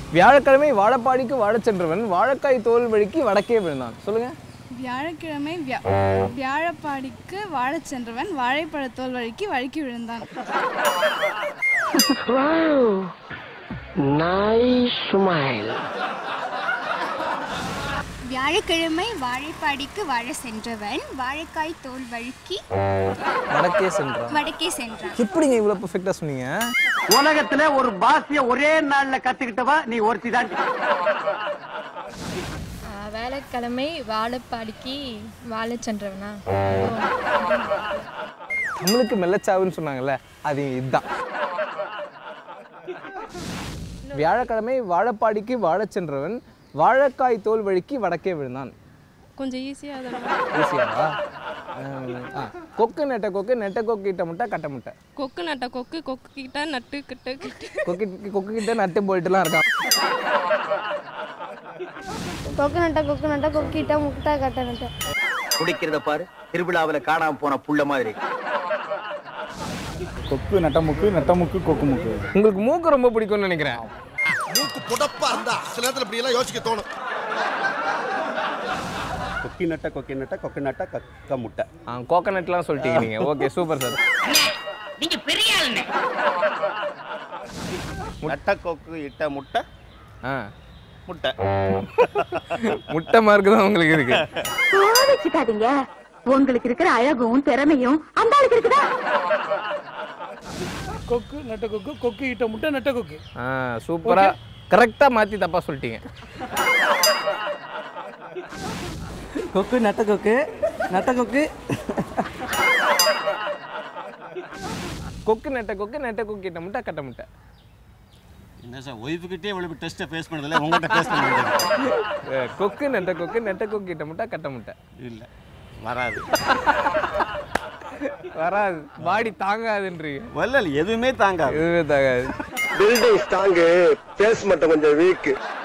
வியாழக்கிழமை வாழப்பாடிக்கு வாழச் சென்றவன் வாழைக்காய் தோல் வழுக்கி வடக்கே விழுந்தான் சொல்லுங்க வியாழக்கிழமை வியா வியாழப்பாடிக்கு வாழச் சென்றவன் வாழைப்பழத்தோல் வழுக்கி வழுக்கி விழுந்தான் வியாழக்கிழமை வாழைப்பாடிக்கு வாழ சென்றவன் வாழைக்காய் தோல் வழுக்கி வடக்கே சென்றான் வடக்கே சென்றான் எப்படிங்க இவ்வளவு பெர்ஃபெக்ட்டா சொன்னீங்க உலகத்துல ஒரு பாஷைய ஒரே நாள்ல கத்துக்கிட்டவா நீ ஒருத்தி தான் வேலைக்கிழமை வாழைப்பாடிக்கு வாழ சென்றவனா தமிழுக்கு மெல்லச்சாவுன்னு சொன்னாங்கல்ல அது இதுதான் வியாழக்கிழமை வாழப்பாடிக்கு வாழச் சென்றவன் வாழைக்காய் தோல் வழுக்கி வடக்கே விழுந்தான் கொஞ்சம் ஈஸியாக தான் ஈஸியாவா ஹம், ஆ, கொக்கு நெட்ட கொக்கு நெட்ட கொக்கு கிட்ட முட்டை கட்ட முட்டை கொக்கு நட்ட கொக்கு கொக்கு கிட்ட நட்டு கிட்ட கிட்ட கொக்கு கொக்கு கிட்ட நட்டு போயிட்டுலாம் இருக்கான் கொக்கு நட்ட கொக்கு நட்ட கொக்கிட்ட முட்டை கட்ட நட்ட குடிக்கிறத பாரு திருவிழாவுல காணாம போன புள்ள மாதிரி கொக்கு நட்டமுக்கு நட்டமுக்கு கொக்கு முக்கு உங்களுக்கு மூக்கு ரொம்ப பிடிக்கும்னு நினைக்கிறேன் மூக்கு புடப்பா இருந்தா சில நேரத்துல இப்படி எல்லாம் யோசிக்க தோணும் கொக்கி நட்ட கொக்கி நட்ட கொக்கு நட்ட கக்க முட்டை ஆ கோகனட்லாம் சொல்லிட்டீங்க நீங்க ஓகே சூப்பர் சார் நட்ட கொக்கு இட்ட முட்டை ஆ முட்டை முட்டை மார்க் தான் உங்களுக்கு இருக்கு வச்சுக்காதீங்க உங்களுக்கு இருக்கிற அழகும் திறமையும் அந்த ஆளுக்கு இருக்குதா கொக்கு நட்ட கொக்கு கொக்கு இட்ட முட்டை நட்ட கொக்கு ஆ சூப்பரா கரெக்டா மாத்தி தப்பா சொல்லிட்டீங்க கொக்கு நட்ட கொக்கு நட்ட கொக்கு கொக்கு நெட்ட கொக்கு நெட்ட கொக்கு கிட்ட முட்டை கட்ட முட்டை என்ன சார் ஒய்ஃபுக்கிட்டே இவ்வளவு டெஸ்ட்டை ஃபேஸ் பண்ணதில்ல உங்கள்கிட்ட ஃபேஸ் பண்ண வேண்டியது அஹ், கொக்கு நெட்ட கொக்கு நெட்ட கொக்கு கிட்ட முட்டை கட்ட முட்டை இல்லை வராது வராது பாடி தாங்காதுன்றீங்க வல்லல் எதுவுமே தாங்காது எதுவுமே தாங்காது பில்டிங் ஸ்ட்ராங்கு பேஸ் மட்டும் கொஞ்சம் வீக்